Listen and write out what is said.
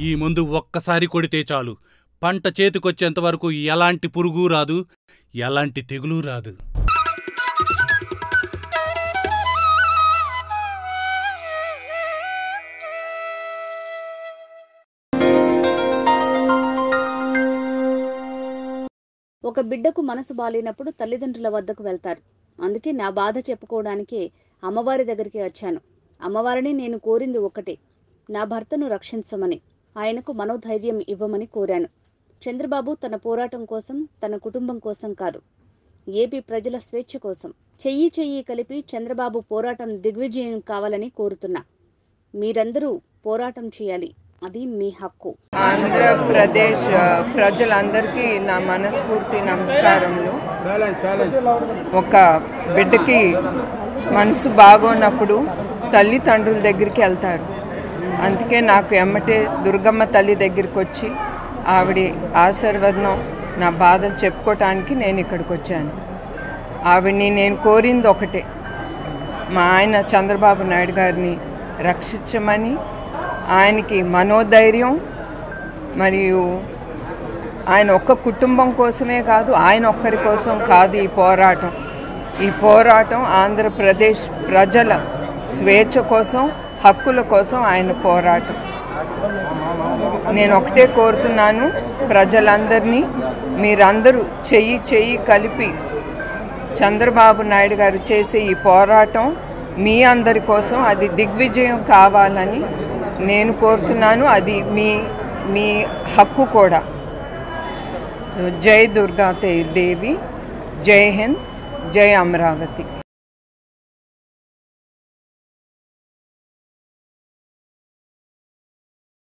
ఈ మందు ఒక్కసారి కొడితే చాలు పంట చేతికొచ్చేంత వరకు ఎలాంటి పురుగు రాదు ఎలాంటి తెగులు రాదు ఒక బిడ్డకు మనసు బాలేనప్పుడు తల్లిదండ్రుల వద్దకు వెళ్తారు అందుకే నా బాధ చెప్పుకోవడానికి అమ్మవారి దగ్గరికి వచ్చాను అమ్మవారిని నేను కోరింది ఒకటే నా భర్తను రక్షించమని ఆయనకు మనోధైర్యం ఇవ్వమని కోరాను చంద్రబాబు తన పోరాటం కోసం తన కుటుంబం కోసం కాదు ఏపీ ప్రజల స్వేచ్ఛ కోసం చెయ్యి చెయ్యి కలిపి చంద్రబాబు పోరాటం దిగ్విజయం కావాలని కోరుతున్నా మీరందరూ పోరాటం చేయాలి అది మీ హక్కు ఆంధ్రప్రదేశ్ ఆ, ప్రజలందరికీ నా మనస్ఫూర్తి నమస్కారములు ఒక బిడ్డకి మనసు బాగోనప్పుడు తల్లిదండ్రుల దగ్గరికి వెళ్తారు అందుకే నాకు ఎమ్మటే దుర్గమ్మ తల్లి దగ్గరికి వచ్చి ఆవిడ ఆశీర్వదనం నా బాధలు చెప్పుకోవటానికి నేను ఇక్కడికి వచ్చాను ఆవిడ్ని నేను కోరింది ఒకటే మా ఆయన చంద్రబాబు నాయుడు గారిని రక్షించమని ఆయనకి మనోధైర్యం మరియు ఆయన ఒక్క కుటుంబం కోసమే కాదు ఆయన ఒక్కరి కోసం కాదు ఈ పోరాటం ఈ పోరాటం ఆంధ్రప్రదేశ్ ప్రజల స్వేచ్ఛ కోసం హక్కుల కోసం ఆయన పోరాటం నేను ఒకటే కోరుతున్నాను ప్రజలందరినీ మీరందరూ చెయ్యి చెయ్యి కలిపి చంద్రబాబు నాయుడు గారు చేసే ఈ పోరాటం మీ అందరి కోసం అది దిగ్విజయం కావాలని నేను కోరుతున్నాను అది మీ మీ హక్కు కూడా సో జై దుర్గా దేవి జై హింద్ జై అమరావతి